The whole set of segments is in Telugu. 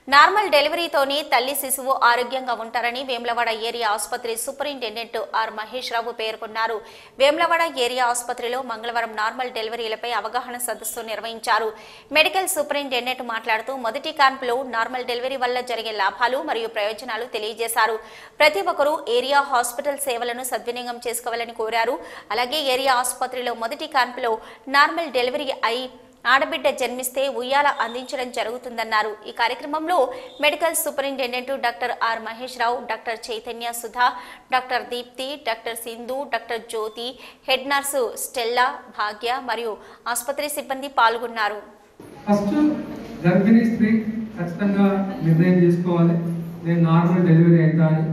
నార్మల్ డెలివరీతోనే తల్లి శిశువు ఆరోగ్యంగా ఉంటారని వేములవాడ ఏరియా ఆసుపత్రి సూపరింటెండెంట్ ఆర్ మహేష్ రావు పేర్కొన్నారు వేములవాడ ఏరియా ఆసుపత్రిలో మంగళవారం నార్మల్ డెలివరీలపై అవగాహన సదస్సు నిర్వహించారు మెడికల్ సూపరింటెండెంట్ మాట్లాడుతూ మొదటి క్యాంపులో నార్మల్ డెలివరీ వల్ల జరిగే లాభాలు మరియు ప్రయోజనాలు తెలియజేశారు ప్రతి ఒక్కరూ ఏరియా హాస్పిటల్ సేవలను సద్వినియోగం చేసుకోవాలని కోరారు అలాగే ఏరియా ఆసుపత్రిలో మొదటి క్యాంపులో నార్మల్ డెలివరీ అయి ఆడబిడ్డ జన్మిస్తే ఉయ్యాల అందించడం జరుగుతుందన్నారు ఈ కార్యక్రమంలో medical superintendent doctor R Mahesh Rao doctor Chaitanya Sudha doctor Deepthi doctor Sindhu doctor Jyothi head nurse Stella Bhagya మరియు ఆసుపత్రి సిబ్బంది పాల్గొన్నారు ఫస్ట్ గర్భిణీ స్త్రీ ఖచ్చితంగా నిర్ణయం చేసుకోవాలి నేను నార్మల్ డెలివరీ అవుతా అని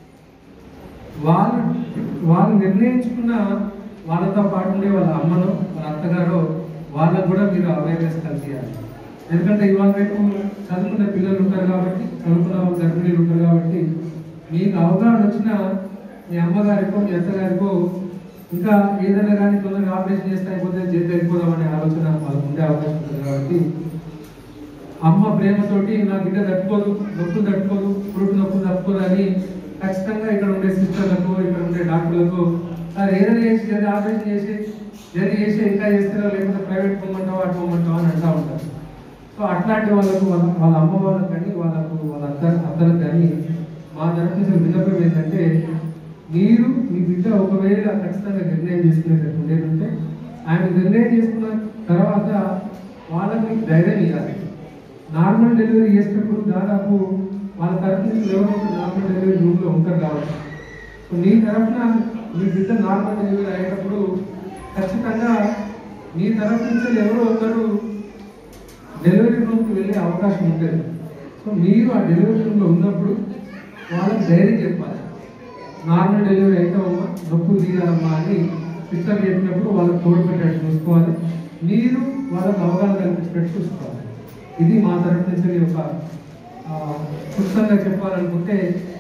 వాళ్ళు వాళ్ళు నిర్ణయించుకున్న వాళ్ళతో పాటు ఉండే వాళ్ళ అమ్మను వాళ్ళ అత్తగారు వాళ్ళకు కూడా మీరు అవేర్నెస్ కలిగియాలి ఎందుకంటే ఇవాళ రేపు చదువుకున్న పిల్లలు ఉంటారు కాబట్టి చదువుకున్న వాళ్ళు గర్భిణీలు ఉంటారు కాబట్టి మీకు అవగాహన వచ్చిన మీ అమ్మగారికో మీ అత్తగారికో ఇంకా ఏదైనా కానీ తొందరగా ఆపరేషన్ చేస్తే అయిపోతే జైలు వెళ్ళిపోదాం అనే ఆలోచన వాళ్ళకు ఉండే అవకాశం ఉంటుంది కాబట్టి అమ్మ ప్రేమతోటి నా బిడ్డ తట్టుకోదు నొప్పులు తట్టుకోదు పురుగు నొప్పులు తట్టుకోదు అని ఖచ్చితంగా ఇక్కడ ఉండే సిస్టర్లకు ఇక్కడ ఉండే డాక్టర్లకు సార్ ఏదైనా చేసి జల్దీ ఆపరేషన్ చేసి జల్దీ చేసి ఇంకా చేస్తారో లేకపోతే ప్రైవేట్ పోమంటావా అటు పోమంటావా అని అంటూ ఉంటారు సో అట్లాంటి వాళ్ళకు వాళ్ళ వాళ్ళ అమ్మ వాళ్ళకి కానీ వాళ్ళకు వాళ్ళ అత్త అత్తలకు కానీ మా తరఫు నుంచి విన్నపం ఏంటంటే మీరు మీ బిడ్డ ఒకవేళ ఖచ్చితంగా నిర్ణయం చేసుకునేటట్టు ఉండేదంటే ఆయన నిర్ణయం చేసుకున్న తర్వాత వాళ్ళకి మీకు ధైర్యం ఇవ్వాలి నార్మల్ డెలివరీ చేసేటప్పుడు దాదాపు వాళ్ళ తరఫు నుంచి ఎవరో ఒక నార్మల్ డెలివరీ రూమ్లో ఉంటారు కాబట్టి సో నీ తరఫున మీ బిడ్డ నార్మల్ డెలివరీ అయ్యేటప్పుడు ఖచ్చితంగా మీ తరఫు నుంచి ఎవరో ఒకరు డెలివరీ రూమ్కి వెళ్ళే అవకాశం ఉంటుంది సో మీరు ఆ డెలివరీ రూమ్లో ఉన్నప్పుడు వాళ్ళకి ధైర్యం చెప్పాలి నార్మల్ డెలివరీ అయితామమ్మా నొప్పులు తీయాలమ్మా అని సిస్టర్ చెప్పినప్పుడు వాళ్ళకి తోడుపెట్టేట్టు చూసుకోవాలి మీరు వాళ్ళకి అవగాహన కల్పించినట్టు చూసుకోవాలి ఇది మా తరఫు నుంచి నేను ఒక ఆ, క్లుప్తంగా చెప్పాలనుకుంటే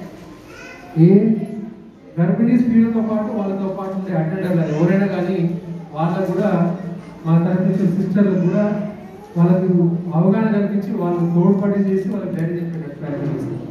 ఏ గర్భిణీ స్త్రీలతో పాటు వాళ్ళతో పాటు ఉండే అటెండర్లు ఎవరైనా కానీ వాళ్ళకు కూడా మా తరఫు నుంచి సిస్టర్లకు కూడా వాళ్ళకు అవగాహన కల్పించి వాళ్ళని తోడ్పడి చేసి వాళ్ళకి ధైర్యం చెప్పేటట్టు ప్రయత్నం చేస్తాం